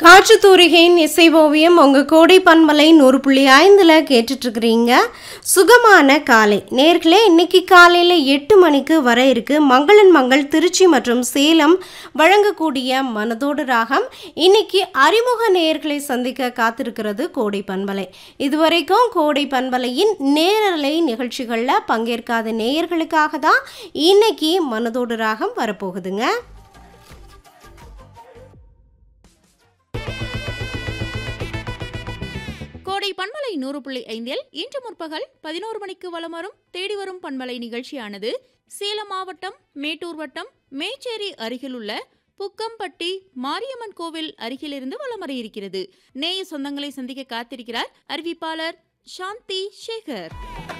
காற்று தூரிகையின் இசை ஓவியம் உங்கள் கோடை பண்பலை நூறு புள்ளி ஐந்தில் கேட்டுட்ருக்குறீங்க சுகமான காலை நேர்களே இன்னைக்கு காலையில் எட்டு மணிக்கு வர இருக்கு மங்களன் மங்கள் திருச்சி மற்றும் சேலம் வழங்கக்கூடிய மனதோடு ராகம் இன்னைக்கு அறிமுக நேயர்களை சந்திக்க காத்திருக்கிறது கோடை பண்பலை இதுவரைக்கும் கோடை பண்பலையின் நேரலை நிகழ்ச்சிகளில் பங்கேற்காத நேயர்களுக்காக தான் இன்னைக்கு மனதோடு ராகம் வரப்போகுதுங்க கோடை பண்பலை நூறு புள்ளி ஐந்தில் இன்று முற்பகல் பதினோரு மணிக்கு வலம் வரும் தேடி வரும் பண்பலை நிகழ்ச்சியானது சேலம் மாவட்டம் மேட்டூர் வட்டம் மேச்சேரி அருகிலுள்ள புக்கம்பட்டி மாரியம்மன் கோவில் அருகிலிருந்து வலம் வர இருக்கிறது நேய சொந்தங்களை சந்திக்க காத்திருக்கிறார் அறிவிப்பாளர் சாந்தி சேகர்